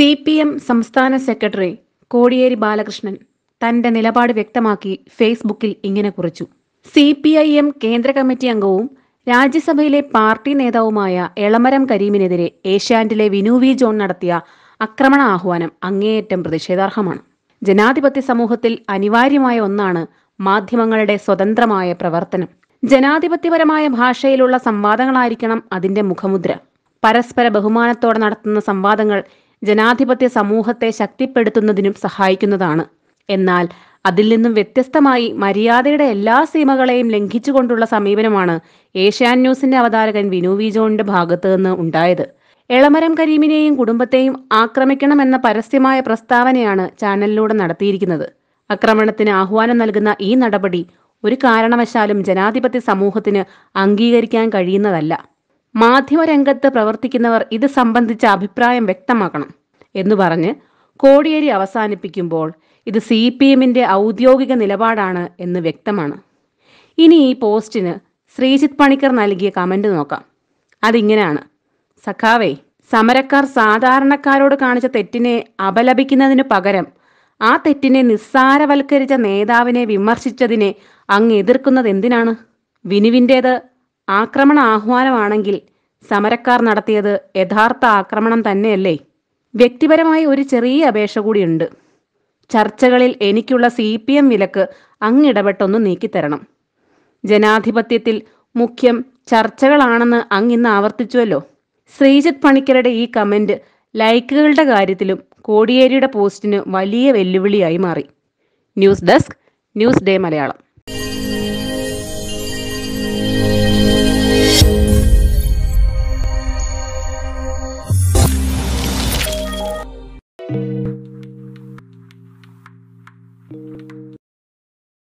C P M സംസ്ഥാന secretary Kodiyeri Balakrishnan തന്റെ നിലപാട് വ്യക്തമാക്കി ഫേസ്ബുക്കിൽ ഇങ്ങനെ കുറിച്ചു സി പി ഐ എം കേന്ദ്ര കമ്മിറ്റി അംഗവും രാജ്യസഭയിലെ പാർട്ടി നേതാവുമായ എളമരം കരീമിനെതിരെ ഏഷ്യാനെറ്റിലെ വിനു വി ജോൺ നടത്തിയ ആക്രമണ ആഹ്വാനം അങ്ങേയറ്റം പ്രതിഷേധാർഹമാണ് ജനാധിപത്യ സമൂഹത്തിൽ അനിവാര്യമായ ഒന്നാണ് മാധ്യമങ്ങളുടെ സ്വതന്ത്രമായ പ്രവർത്തനം ജനാധിപത്യപരമായ ഭാഷയിലുള്ള സംവാദങ്ങളായിരിക്കണം അതിന്റെ മുഖമുദ്ര പരസ്പര ബഹുമാനത്തോടെ നടത്തുന്ന സംവാദങ്ങൾ ജനാധിപത്യ സമൂഹത്തെ ശക്തിപ്പെടുത്തുന്നതിനും സഹായിക്കുന്നതാണ് എന്നാൽ അതിൽ നിന്നും വ്യത്യസ്തമായി മര്യാദയുടെ എല്ലാ സീമകളെയും ലംഘിച്ചുകൊണ്ടുള്ള സമീപനമാണ് ഏഷ്യാൻ ന്യൂസിന്റെ അവതാരകൻ വിനു വി ജോണിന്റെ ഭാഗത്തു നിന്ന് ഉണ്ടായത് എളമരം കരീമിനെയും കുടുംബത്തെയും ആക്രമിക്കണമെന്ന പരസ്യമായ പ്രസ്താവനയാണ് ചാനലിലൂടെ നടത്തിയിരിക്കുന്നത് ആക്രമണത്തിന് ആഹ്വാനം നൽകുന്ന ഈ നടപടി ഒരു കാരണവശാലും ജനാധിപത്യ സമൂഹത്തിന് അംഗീകരിക്കാൻ കഴിയുന്നതല്ല മാധ്യമരംഗത്ത് പ്രവർത്തിക്കുന്നവർ ഇത് സംബന്ധിച്ച അഭിപ്രായം വ്യക്തമാക്കണം എന്ന് പറഞ്ഞ് കോടിയേരി അവസാനിപ്പിക്കുമ്പോൾ ഇത് സി പി എമ്മിന്റെ ഔദ്യോഗിക നിലപാടാണ് എന്ന് വ്യക്തമാണ് ഇനി ഈ പോസ്റ്റിന് ശ്രീജിത്ത് പണിക്കർ നൽകിയ കമന്റ് നോക്കാം അതിങ്ങനെയാണ് സഖാവേ സമരക്കാർ സാധാരണക്കാരോട് കാണിച്ച തെറ്റിനെ അപലപിക്കുന്നതിനു പകരം ആ തെറ്റിനെ നിസ്സാരവൽക്കരിച്ച നേതാവിനെ വിമർശിച്ചതിനെ അങ്ങ് എതിർക്കുന്നത് എന്തിനാണ് വിനുവിൻ്റേത് ആക്രമണ ആഹ്വാനമാണെങ്കിൽ സമരക്കാർ നടത്തിയത് യഥാർത്ഥ ആക്രമണം തന്നെയല്ലേ വ്യക്തിപരമായി ഒരു ചെറിയ അപേക്ഷ കൂടിയുണ്ട് ചർച്ചകളിൽ എനിക്കുള്ള സി പി എം വിലക്ക് അങ്ങിടപെട്ടൊന്ന് നീക്കിത്തരണം ജനാധിപത്യത്തിൽ മുഖ്യം ചർച്ചകളാണെന്ന് അങ്ങ് ഇന്ന് ആവർത്തിച്ചുവല്ലോ ശ്രീജിത്ത് പണിക്കരുടെ ഈ കമന്റ് ലൈക്കുകളുടെ കാര്യത്തിലും കോടിയേരിയുടെ പോസ്റ്റിന് വലിയ വെല്ലുവിളിയായി മാറി news desk news day Malayalam